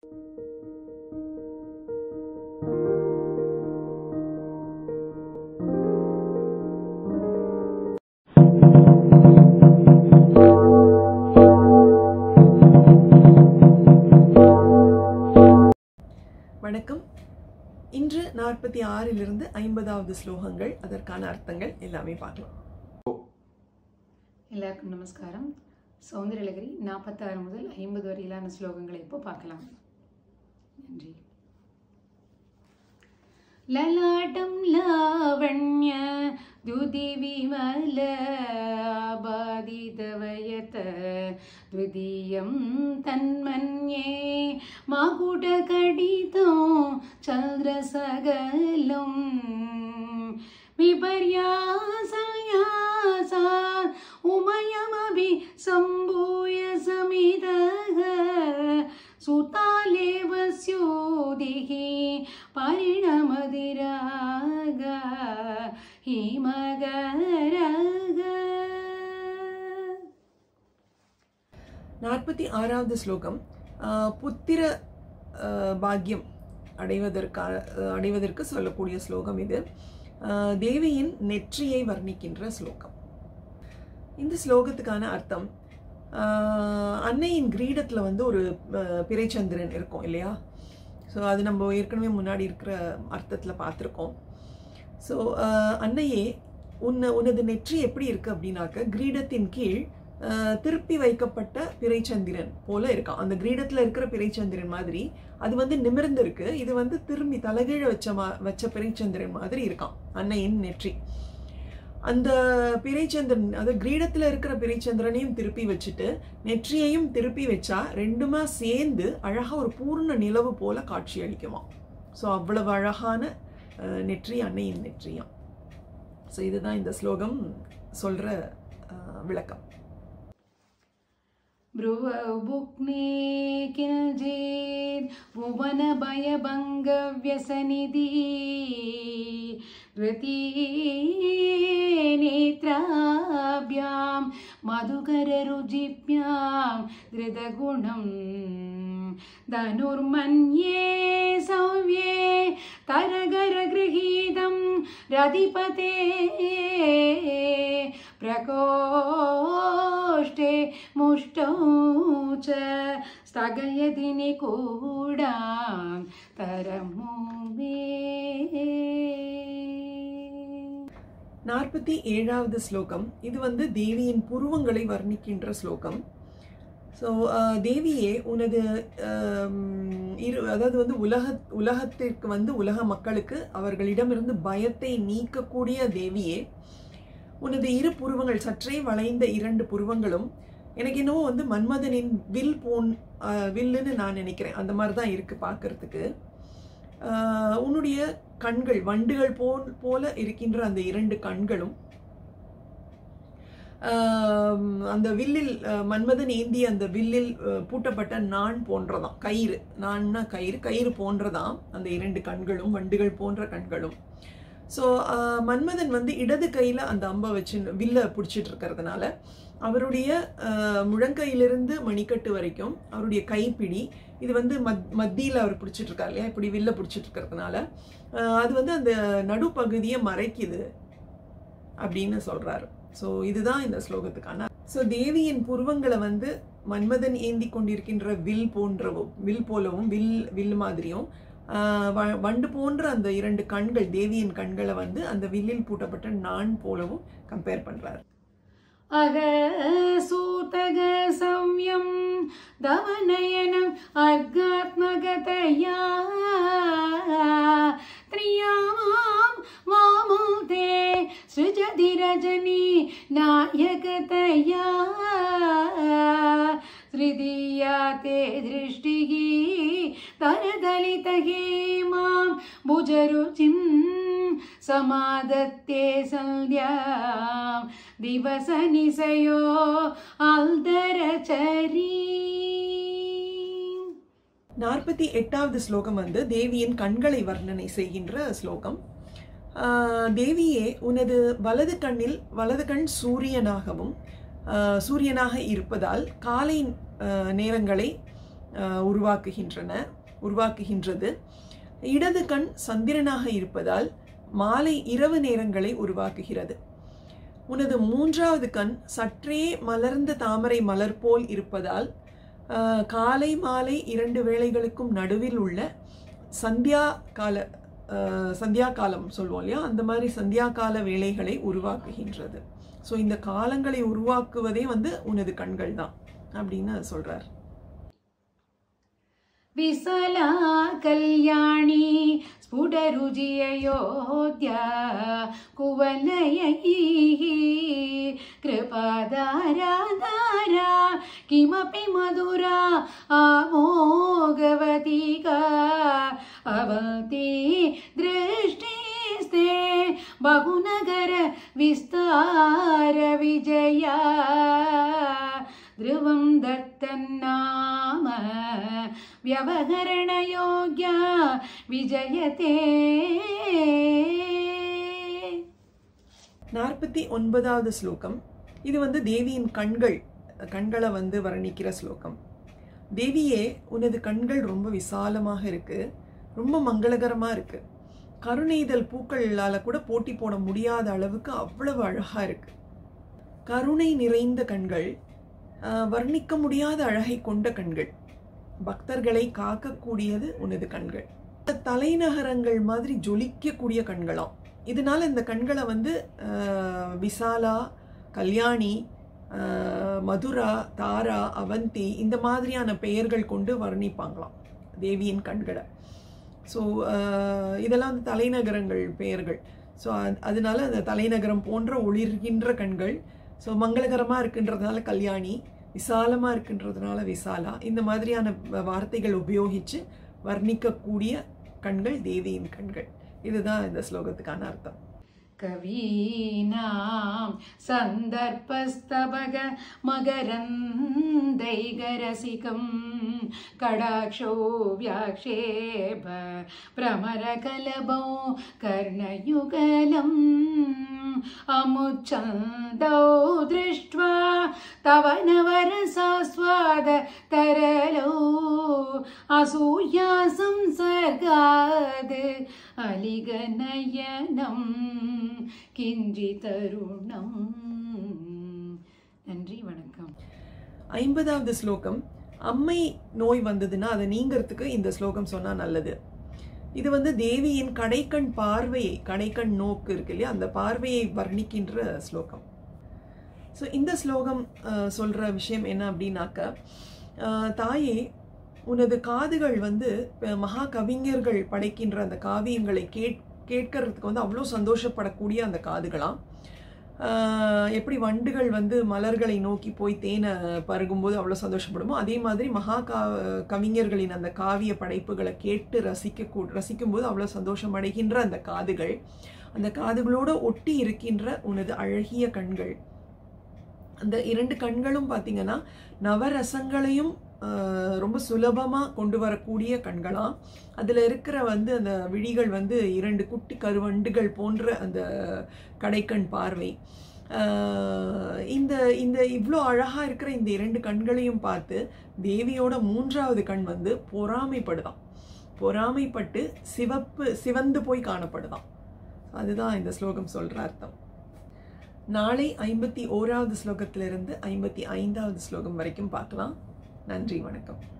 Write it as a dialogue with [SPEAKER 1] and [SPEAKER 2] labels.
[SPEAKER 1] வணக்கம் இன்று நாற்பத்தி ஆறிலிருந்து ஐம்பதாவது ஸ்லோகங்கள் அதற்கான அர்த்தங்கள் எல்லாமே பார்க்கலாம்
[SPEAKER 2] எல்லாருக்கும் நமஸ்காரம் சௌந்தரலகரி நாற்பத்தாறு முதல் ஐம்பது வரையிலான ஸ்லோகங்களை இப்போ பார்க்கலாம் நன்றி லலாட்டம் லாவண்ய துதி விமல ஆபாதிதவயத துதியம் தன்மன்யே மகுடகடிதம் சந்திரசகலம் विपर्यासयासा उमयमभि सम्भूय समिदः सुतालेव स्योदिः परिणमदिराग हिमगरग
[SPEAKER 1] நாற்பத்தி ஆறாவது ஸ்லோகம் ஆஹ், புத்திர ஆஹ், பாக்கியம் அடைவதற்கா அடைவதற்கு சொல்லக்கூடிய ஸ்லோகம் இது ஆஹ், தேவியின் நெற்றியை வர்ணிக்கின்ற ஸ்லோகம் இந்த ஸ்லோகத்துக்கான அர்த்தம் ஆஹ், அன்னையின் கிரீடத்தில் வந்து ஒரு ஆஹ், பிறைச்சந்திரன் இருக்கும் இல்லையா ஸோ அது நம்ம ஏற்கனவே முன்னாடி இருக்கிற அர்த்தத்தில் பார்த்துருக்கோம் ஸோ அன்னையே உன்ன உனது நெற்றி எப்படி இருக்கு அப்படின்னாக்க கிரீடத்தின் கீழ் ஆஹ், திருப்பி வைக்கப்பட்ட பிறைச்சந்திரன் போல இருக்கான் அந்த கிரீடத்தில் இருக்கிற பிறைச்சந்திரன் மாதிரி அது வந்து நிமிர்ந்து இருக்கு இது வந்து திரும்பி தலைகீழ வச்ச மா வச்ச பிறைச்சந்திரன் மாதிரி இருக்கான் அன்னையின் நெற்றி அந்த பிறைச்சந்திரன் அது கிரீடத்தில் இருக்கிற பிறைச்சந்திரனையும் திருப்பி வச்சுட்டு நெற்றியையும் திருப்பி வச்சா ரெண்டுமா சேர்ந்து அழகா ஒரு பூர்ண நிலவு போல காட்சி அளிக்குமா ஸோ அவ்வளவு அழகான அஹ், நெற்றி அன்னையின் நெற்றியாம் ஸோ இதுதான் இந்த ஸ்லோகம் சொல்ற அஹ், விளக்கம்
[SPEAKER 2] ब्रुवबुक्ने किञ्चित् भुवनभयभङ्गव्यसनिधि नेत्राभ्यां मधुकररुचिभ्यां धृतगुणं धनुर्मन्ये सव्ये तरगरगृहीतं रधिपते प्रकोष्ठे मुष्टौ च स्थगयति निकूडां तरमु मे
[SPEAKER 1] நாற்பத்தி ஏழாவது ஸ்லோகம் இது வந்து தேவியின் புருவங்களை வர்ணிக்கின்ற ஸ்லோகம் ஸோ தேவியே உனது ஆம், இரு அதாவது வந்து உலக உலகத்திற்கு வந்து உலக மக்களுக்கு அவர்களிடமிருந்து பயத்தை நீக்கக்கூடிய தேவியே உனது இரு புருவங்கள் சற்றே வளைந்த இரண்டு புருவங்களும் எனக்கு என்னவோ வந்து மன்மதனின் வில் போன் ஆஹ், வில்லுன்னு நான் நினைக்கிறேன் அந்த மாதிரி தான் இருக்கு பார்க்கறதுக்கு ஆஹ், உன்னுடைய கண்கள் வண்டுகள் போல் போல இருக்கின்ற அந்த இரண்டு கண்களும் ஆம், அந்த வில்லில் அஹ், மன்மதன் ஏந்திய அந்த வில்லில் அஹ், பூட்டப்பட்ட நான் போன்றதாம் கயிறு நான்னா கயிறு கயிறு போன்றதாம் அந்த இரண்டு கண்களும் வண்டுகள் போன்ற கண்களும் ஸோ மன்மதன் வந்து இடது கையில் அந்த அம்பை வச்சு வில்ல பிடிச்சிட்டு இருக்கிறதுனால அவருடைய அஹ், முழங்கையிலிருந்து மணிக்கட்டு வரைக்கும் அவருடைய கைப்பிடி இது வந்து மத் மத்தியில் அவர் பிடிச்சிட்டு இருக்கார் இல்லையா இப்படி வில்ல பிடிச்சிட்டு இருக்கிறதுனால அஹ், அது வந்து அந்த நடுப்பகுதியை மறைக்குது அப்படின்னு சொல்றாரு ஸோ இதுதான் இந்த ஸ்லோகத்துக்கான ஸோ தேவியின் புருவங்களை வந்து மன்மதன் ஏந்தி கொண்டிருக்கின்ற வில் போன்றவும் வில் போலவும் வில் வில் மாதிரியும் ஆஹ் வ- வண்டு போன்ற அந்த இரண்டு கண்கள் தேவியின் கண்களை வந்து அந்த வில்லில் பூட்டப்பட்ட நான் போலவும் கம்பேர் பண்றாரு
[SPEAKER 2] अगसूतग संयं दवनयनम् अर्गात्मगतया त्रियामां वामुते सृजति रजनी नायकतया तृतीया ते दृष्टिः तरदलितहेमां भुजरुचिं समादत्ते सन्ध्यां दिवसनिशयो अल्दरचरी
[SPEAKER 1] நாற்பத்தி எட்டாவது ஸ்லோகம் வந்து தேவியின் கண்களை வர்ணனை செய்கின்ற ஸ்லோகம் ஆஹ் தேவியே உனது வலது கண்ணில் வலது கண் சூரியனாகவும் ஆஹ் சூரியனாக இருப்பதால் காலை ஆஹ் நேரங்களை அஹ், உருவாக்குகின்றன உருவாக்குகின்றது இடது கண் சந்திரனாக இருப்பதால் மாலை இரவு நேரங்களை உருவாக்குகிறது உனது மூன்றாவது கண் சற்றே மலர்ந்த தாமரை மலர் போல் இருப்பதால் அஹ், காலை மாலை இரண்டு வேளைகளுக்கும் நடுவில் உள்ள சந்தியா கால அஹ், சந்தியா காலம் சொல்லுவோம் இல்லையா அந்த மாதிரி சந்தியா கால வேலைகளை உருவாக்குகின்றது ஸோ இந்த காலங்களை உருவாக்குவதே வந்து உனது கண்கள் தான் அப்படின்னு சொல்றார்
[SPEAKER 2] विसला कल्याणी स्फुटरुचिययोध्या कुवलयैः कृपाधाराधारा किमपि मधुरा आमोघवतिका अवति दृष्टिस्ते बहुनगर विस्तारविजया ध्रुवं दत्तन्नाम व्यवहरणयोग्या विजयते
[SPEAKER 1] நாற்பத்தி ஒன்பதாவது ஸ்லோகம் இது வந்து தேவியின் கண்கள் கண்களை வந்து வர்ணிக்கிற ஸ்லோகம் தேவியே உனது கண்கள் ரொம்ப விசாலமாக இருக்கு ரொம்ப மங்களகரமா இருக்கு கருணைதல் பூக்களால கூட போட்டி போட முடியாத அளவுக்கு அவ்வளவு அழகா இருக்கு கருணை நிறைந்த கண்கள் ஆஹ், வர்ணிக்க முடியாத அழகை கொண்ட கண்கள் பக்தர்களை காக்கக்கூடியது உனது கண்கள் தலைநகரங்கள் மாதிரி ஜொலிக்கக்கூடிய கண்களாம் இதனால இந்த கண்களை வந்து ஆஹ், விசாலா கல்யாணி ஆஹ், மதுரா தாரா அவந்தி இந்த மாதிரியான பெயர்கள் கொண்டு வர்ணிப்பாங்களாம் தேவியின் கண்களை ஸோ இதெல்லாம் வந்து தலைநகரங்கள் பெயர்கள் ஸோ அதனால அந்த தலைநகரம் போன்ற ஒளிர்கின்ற கண்கள் ஸோ மங்களகரமாக இருக்குன்றதுனால கல்யாணி விசாலமாக இருக்குன்றதுனால விசாலா இந்த மாதிரியான வ- வார்த்தைகள் உபயோகித்து வர்ணிக்கக்கூடிய கண்கள் தேவியின் கண்கள் இதுதான் இந்த ஸ்லோகத்துக்கான அர்த்தம்
[SPEAKER 2] कवीनां सन्दर्पस्तबग मकरन्दैकरसिकं कडाक्षो व्याक्षेप भ्रमरकलभौ कर्णयुगलम् अमुच्छन्दौ दृष्ट्वा तव नवरसास्वाद तरलौ असूया संसर्गाद् अलिगनयनं கிஞ்சிதருணம் நன்றி வணக்கம்
[SPEAKER 1] ஐம்பதாவது ஸ்லோகம் அம்மை நோய் வந்ததுன்னா அதை நீங்கிறதுக்கு இந்த ஸ்லோகம் சொன்னா நல்லது இது வந்து தேவியின் கடைக்கண் பார்வையை கடைக்கண் நோக்கு இருக்கு இல்லையா அந்த பார்வையை வர்ணிக்கின்ற ஸ்லோகம் ஸோ இந்த ஸ்லோகம் அஹ், சொல்ற விஷயம் என்ன அப்படின்னாக்க அஹ், தாயே உனது காதுகள் வந்து இப்ப மகா கவிஞர்கள் படைக்கின்ற அந்த காவியங்களை கேட் கேட்கறதுக்கு வந்து அவ்வளோ சந்தோஷப்படக்கூடிய அந்த காதுகளாம் ஆஹ் எப்படி வண்டுகள் வந்து மலர்களை நோக்கி போய் தேனை பருகும்போது அவ்வளோ சந்தோஷப்படுமோ அதே மாதிரி மகா கா கவிஞர்களின் அந்த காவிய படைப்புகளை கேட்டு ரசிக்க கூ ரசிக்கும்போது அவ்வளோ சந்தோஷம் அடைகின்ற அந்த காதுகள் அந்த காதுகளோட ஒட்டி இருக்கின்ற உனது அழகிய கண்கள் அந்த இரண்டு கண்களும் பார்த்தீங்கன்னா நவரசங்களையும் ஆஹ், ரொம்ப சுலபமாக கொண்டு வரக்கூடிய கண்களாம் அதில் இருக்கிற வந்து அந்த விழிகள் வந்து இரண்டு குட்டி கருவண்டுகள் போன்ற அந்த கடைக்கண் பார்வை ஆஹ், இந்த இந்த இவ்வளோ அழகாக இருக்கிற இந்த இரண்டு கண்களையும் பார்த்து தேவியோட மூன்றாவது கண் வந்து பொறாமைப்படுதாம் பொறாமைப்பட்டு சிவப்பு சிவந்து போய் காணப்படுதாம் அதுதான் இந்த ஸ்லோகம் சொல்ற அர்த்தம் நாளை ஐம்பத்தி ஓராவது ஸ்லோகத்திலிருந்து ஐம்பத்தி ஐந்தாவது ஸ்லோகம் வரைக்கும் பார்க்கலாம் நன்றி வணக்கம்